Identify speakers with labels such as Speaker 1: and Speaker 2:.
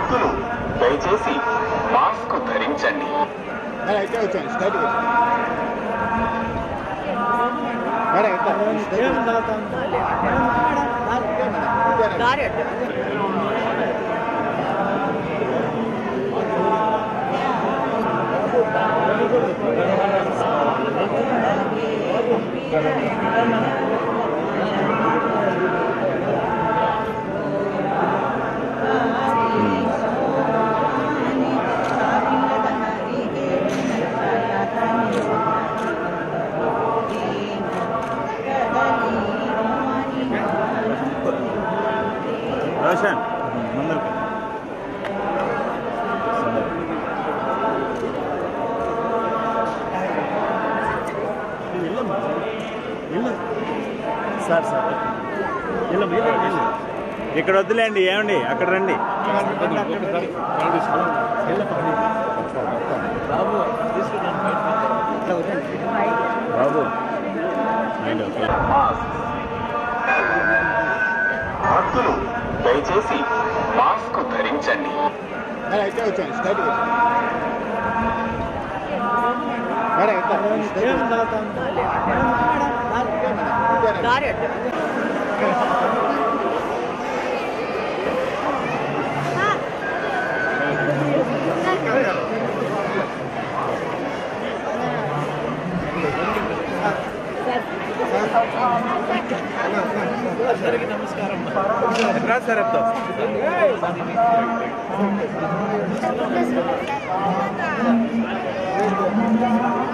Speaker 1: భక్తులు దయచేసి మాస్క్ ధరించండి
Speaker 2: మేడం అయితే వచ్చాను స్ట్రైట్ మేడం అయితే
Speaker 3: దారి అడ్డు
Speaker 2: రోషన్ ముందరికి సార్ సార్ ఇక్కడ వద్దులేండి ఏమండి అక్కడ రండి బాబు రండి, ఓకే.
Speaker 1: మాస్క్ భక్తులు దయచేసి మాస్క్ ధరించండి
Speaker 2: మేడం అయితే వచ్చాను స్ట్రైట్ మేడం అయితే
Speaker 3: దారి అడ్డు
Speaker 2: నమస్కారం